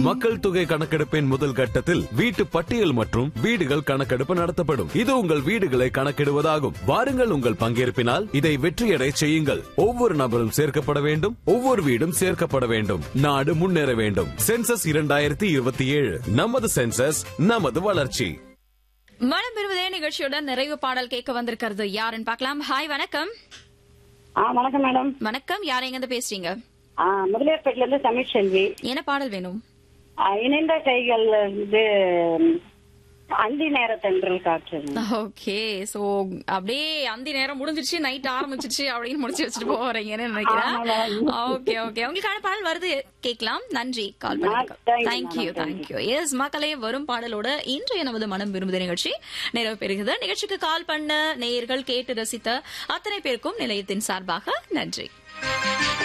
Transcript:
மக்கள் தொகை கணக்கெடுப்பின் முதல் கட்டத்தில் வீட்டு பட்டியல் மற்றும் வீடுகள் கணக்கெடுப்பு நடத்தப்படும் இது உங்கள் வீடுகளை கணக்கிடுவதாகும் வாருங்கள் உங்கள் பங்கேற்பினால் இதை வெற்றியடை செய்யுங்கள் ஒவ்வொரு நபரும் சேர்க்கப்பட வேண்டும் ஒவ்வொரு வீடும் சேர்க்கப்பட வேண்டும் நாடு முன்னேற வேண்டும் சென்சஸ் இரண்டாயிரத்தி இருபத்தி ஏழு நமது சென்சஸ் நமது வளர்ச்சி மனம் பெறுவதே நிகழ்ச்சியோட நிறைவு பாடல் கேட்க வந்திருக்கிறது யாருன்னு பார்க்கலாம் ஹாய் வணக்கம் ஆ வணக்கம் மேடம் வணக்கம் யார் எங்க இருந்து பேசுறீங்க ஆ முதலியார்பேட்டில இருந்து தமிழ் செல்வி என்ன பாடல் வேணும் ஆ, இணைந்த கைகள் இது அந்தி நேர தென்றல் காற்று ஓகே சோ அப்படியே அந்த நேரம் முடிஞ்சிருச்சு நைட் ஆரம்பிச்சிருச்சு அப்படின்னு முடிச்சு வச்சுட்டு போறீங்கன்னு நினைக்கிறேன் ஓகே ஓகே உங்களுக்கான பாடல் வருது கேட்கலாம் நன்றி call thank you, thank you madam. Thank you yes மக்களே வரும் பாடலோட இன்றைய நமது மனம் விரும்புத நிகழ்ச்சி நிறைவு பெறுகிறது நிகழ்ச்சிக்கு கால் பண்ண நேயர்கள் கேட்டு ரசித்த அத்தனை பேருக்கும் நிலையத்தின் சார்பாக நன்றி